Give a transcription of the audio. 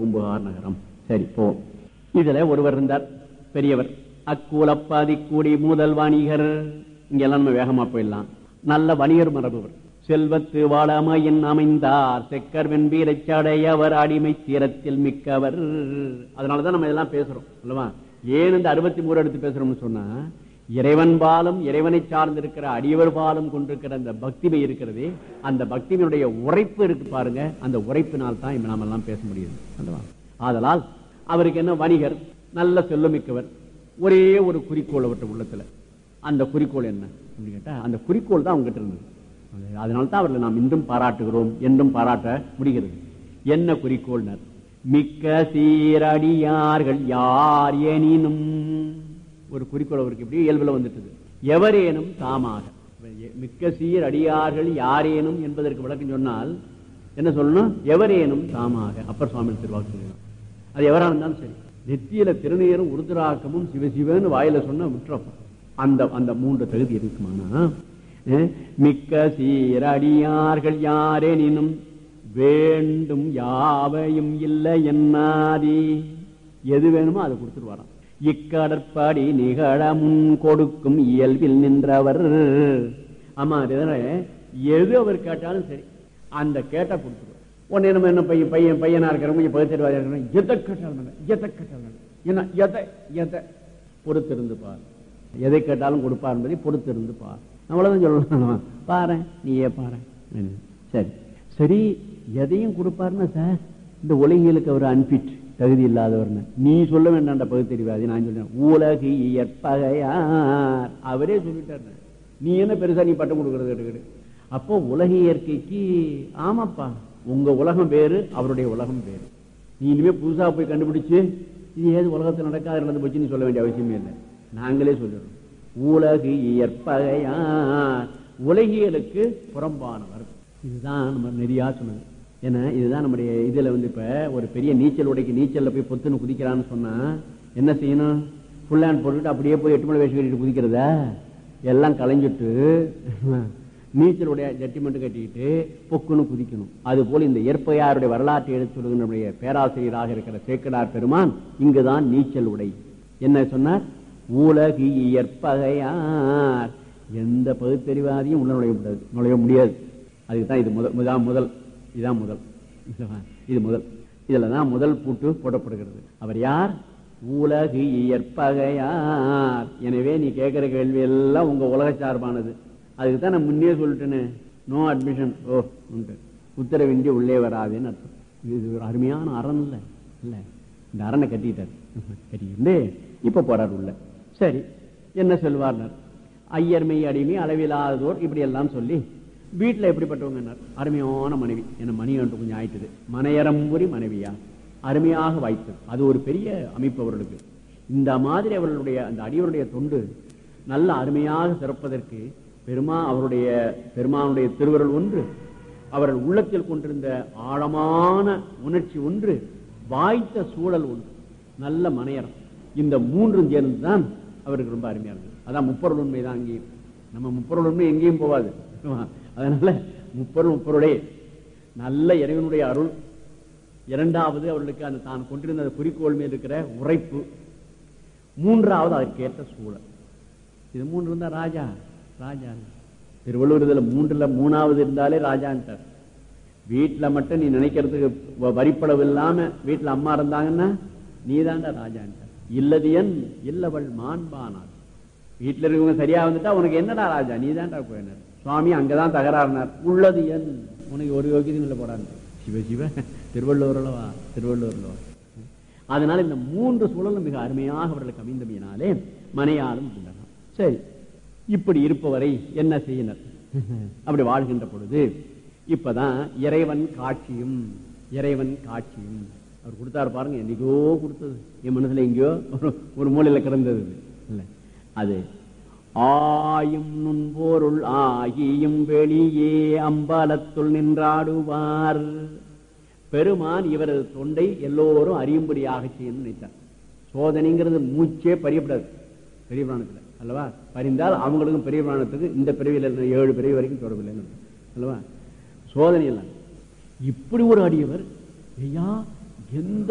பூம்புகார் நகரம் சரி போ இதுல ஒருவர் இருந்தார் பெரியவர் அக்கூலப்பாதி கூடி முதல் வணிகர் இங்கெல்லாம் நம்ம வேகமா போயிடலாம் நல்ல வணிகர் மரபுவர் செல்வத்து வாழமையின் அமைந்தார் செக்கர் வெண்பீரைச் சடையவர் அடிமை தீரத்தில் மிக்கவர் அதனாலதான் நம்ம இதெல்லாம் பேசுறோம் அல்லவா ஏன் இந்த அறுபத்தி மூணு எடுத்து பேசுறோம்னு சொன்னா இறைவன் பாலும் இறைவனை சார்ந்திருக்கிற அடியவர் பாலும் கொண்டிருக்கிற அந்த பக்திமை இருக்கிறதே அந்த பக்திமையுடைய உரைப்பு இருக்கு பாருங்க அந்த உரைப்பினால் தான் நாம எல்லாம் பேச முடியுது அல்லவா ஆதலால் அவருக்கு என்ன வணிகர் நல்ல செல்வமிக்கவர் ஒரே ஒரு குறிக்கோள் அவர்கிட்ட உள்ளத்துல அந்த குறிக்கோள் என்ன அப்படின்னு கேட்டா அந்த குறிக்கோள் தான் அவங்ககிட்ட இருந்தது அதனால தான் அவர்களை நாம் இன்றும் பாராட்டுகிறோம் என்றும் பாராட்ட முடிகிறது என்ன குறிக்கோள்னர் மிக்க சீரடியார்கள் யார் எனினும் ஒரு குறிக்கோள் அவருக்கு இப்படி இயல்புல வந்துட்டது எவரேனும் தாமாக மிக்க சீர் அடியார்கள் யாரேனும் என்பதற்கு விளக்கம் சொன்னால் என்ன சொல்லணும் எவரேனும் தாமாக அப்பர் சுவாமி திருவாக்கு சொல்லணும் அது எவரா இருந்தாலும் சரி நெத்தியில திருநீரும் உருதுராக்கமும் சிவசிவன்னு வாயில சொன்ன விட்டுறப்ப அந்த அந்த மூன்று தகுதி இருக்குமானா அஹ், மிக்க சீரடியார்கள் யாரேனினும் வேண்டும் யாவையும் இல்லை என்னாதி எது வேணுமோ அதை கொடுத்துட்டு வரான் இக்கடற்பாடி நிகழ முன் கொடுக்கும் இயல்பில் நின்றவர் ஆமா இதனால எது அவர் கேட்டாலும் சரி அந்த கேட்டா கொடுத்துருவார் உடனே நம்ம என்ன பையன் பையன் பையனா இருக்கிறவங்க கொஞ்சம் பகுத்தறிவாதியா இருக்கிறவங்க எதை கேட்டாலும் நல்லது, எதை கேட்டாலும் நல்லது. என்ன எதை எதை பொறுத்திருந்து பார் எதை கேட்டாலும் கொடுப்பார் என்பதை பொறுத்திருந்து பார் அவ்வளவுதான் சொல்லணும் பாரு நீயே பாரு சரி சரி எதையும் கொடுப்பாருன்னா சார் இந்த உலகியலுக்கு அவர் அன்பிட் தகுதி இல்லாதவர்னு நீ சொல்ல வேண்டாம்டா பகுத்தறிவாதி நான் சொல்றேன் உலகு இயற்பகையார் அவரே சொல்லிட்டாரு நீ என்ன பெருசா நீ பட்டம் கொடுக்கறது கேட்டுக்கிட்டு அப்போ உலக இயற்கைக்கு ஆமாப்பா உங்க உலகம் வேறு அவருடைய உலகம் வேறு நீ இனிமே புதுசா போய் கண்டுபிடிச்சு இது ஏது உலகத்தில் நடக்காத நடந்து போச்சு நீ சொல்ல வேண்டிய அவசியமே இல்லை நாங்களே சொல்லிடுறோம் உலகு இயற்பகையார் உலகியலுக்கு புறம்பானவர் இதுதான் நம்ம நெறியா சொன்னது ஏன்னா இதுதான் நம்முடைய இதுல வந்து இப்ப ஒரு பெரிய நீச்சல் உடைக்கு நீச்சல்ல போய் பொத்துன்னு குதிக்கிறான்னு சொன்னா என்ன செய்யணும் ஃபுல் ஹேண்ட் போட்டுட்டு அப்படியே போய் எட்டு மணி வேஷம் கட்டிட்டு குதிக்கிறதா எல்லாம் களைஞ்சிட்டு நீச்சலுடைய ஜட்டிமெண்ட் கட்டிக்கிட்டு பொக்குன்னு குதிக்கணும் அது போல இந்த இயற்பையாருடைய வரலாற்றை எடுத்து சொல்லுகிற நம்முடைய பேராசிரியராக இருக்கிற சேக்கடார் பெருமான் இங்குதான் நீச்சல் உடை என்ன சொன்னார் உலகு இயற்பகையார் எந்த பகுத்தறிவாதியும் உள்ள நுழைய முடியாது நுழைய முடியாது அதுக்கு தான் இது முதல் முதல் முதல் இதுதான் முதல் இது முதல் இதுல தான் முதல் பூட்டு போடப்படுகிறது அவர் யார் உலகு இயற்பகையார் எனவே நீ கேட்கிற கேள்வி எல்லாம் உங்க உலக சார்பானது அதுக்கு தான் நான் முன்னே சொல்லிட்டேனே நோ அட்மிஷன் ஓ உண்டு உத்தரவின்றி உள்ளே வராதுன்னு அர்த்தம் இது ஒரு அருமையான அரண் இல்ல இல்ல இந்த அரணை கட்டிட்டார் கட்டிக்கிட்டு இப்ப போறார் உள்ள சரி என்ன சொல்வார்னர் ஐயர்மை அடிமை அளவிலாதோர் இப்படி எல்லாம் சொல்லி வீட்டுல எப்படிப்பட்டவங்க அருமையான மனைவி என்ன மணி ஒன்று கொஞ்சம் ஆயிட்டுது மனையரம்புரி மனைவியா அருமையாக வாய்த்தது அது ஒரு பெரிய அமைப்பு அவர்களுக்கு இந்த மாதிரி அவர்களுடைய அந்த அடியவருடைய தொண்டு நல்ல அருமையாக சிறப்பதற்கு பெருமா அவருடைய பெருமானுடைய திருவருள் ஒன்று அவர்கள் உள்ளத்தில் கொண்டிருந்த ஆழமான உணர்ச்சி ஒன்று வாய்த்த சூழல் ஒன்று நல்ல மனையறம் இந்த மூன்றும் சேர்ந்துதான் அவருக்கு ரொம்ப அருமையா இருந்தது அதான் முப்பொருள் உண்மை தான் அங்கேயும் நம்ம முப்பொருள் உண்மை எங்கேயும் போவாது அதனால முப்பொருள் முப்பொருளே நல்ல இறைவனுடைய அருள் இரண்டாவது அவர்களுக்கு அந்த தான் கொண்டிருந்த அந்த குறிக்கோள் மீது இருக்கிற உரைப்பு மூன்றாவது அதற்கேற்ற சூழல் இது மூன்று இருந்தா ராஜா ராஜா திருவள்ளுவர் இதுல மூன்றுல மூணாவது இருந்தாலே ராஜான்ட்டார் வீட்டுல மட்டும் நீ நினைக்கிறதுக்கு வ- வரிப்பளவு இல்லாம வீட்டுல அம்மா இருந்தாங்கன்னா நீதான்டா ராஜான்ட்டார் இல்லதியன் இல்லவள் மாண்பானார் வீட்டுல இருக்கவங்க சரியா வந்துட்டா உனக்கு என்னடா ராஜா நீதான்டா போயினார் சுவாமி அங்கதான் தகராறுனார் உள்ளது என் உனக்கு ஒரு யோகியதும் இல்லை போடான்னு சிவ சிவ திருவள்ளுவர்லவா திருவள்ளுவர்லவா அதனால இந்த மூன்று சூழலும் மிக அருமையாக அவர்களுக்கு அமைந்தமையினாலே மனையாலும் உள்ளன சரி இப்படி இருப்பவரை என்ன செய்யினர் அப்படி வாழ்கின்ற பொழுது இப்பதான் இறைவன் காட்சியும் இறைவன் காட்சியும் அவர் கொடுத்தாரு பாருங்க என்னைக்கோ கொடுத்தது என் மனசுல எங்கேயோ ஒரு- ஒரு மூலையில கிடந்தது இது. இல்ல அது ஆயும் நுண்பொருள் ஆகியும் வெளியே அம்பலத்துள் நின்றாடுவார் பெருமான் இவரது தொண்டை எல்லோரும் அறியும்படியாக செய்யணும்னு நினைத்தார் சோதனைங்கிறது மூச்சே பறியப்படாது பெரிய புராணத்துல அல்லவா பறிந்தால் அவங்களுக்கும் பெரிய புராணத்துக்கு இந்த பிறவியில் இருந்த ஏழு பிறவி வரைக்கும் தொடர்பில்லைன்னு அர்த்தம். அல்லவா சோதனை எல்லாம் இப்படி ஒரு அடியவர் ஐயா எந்த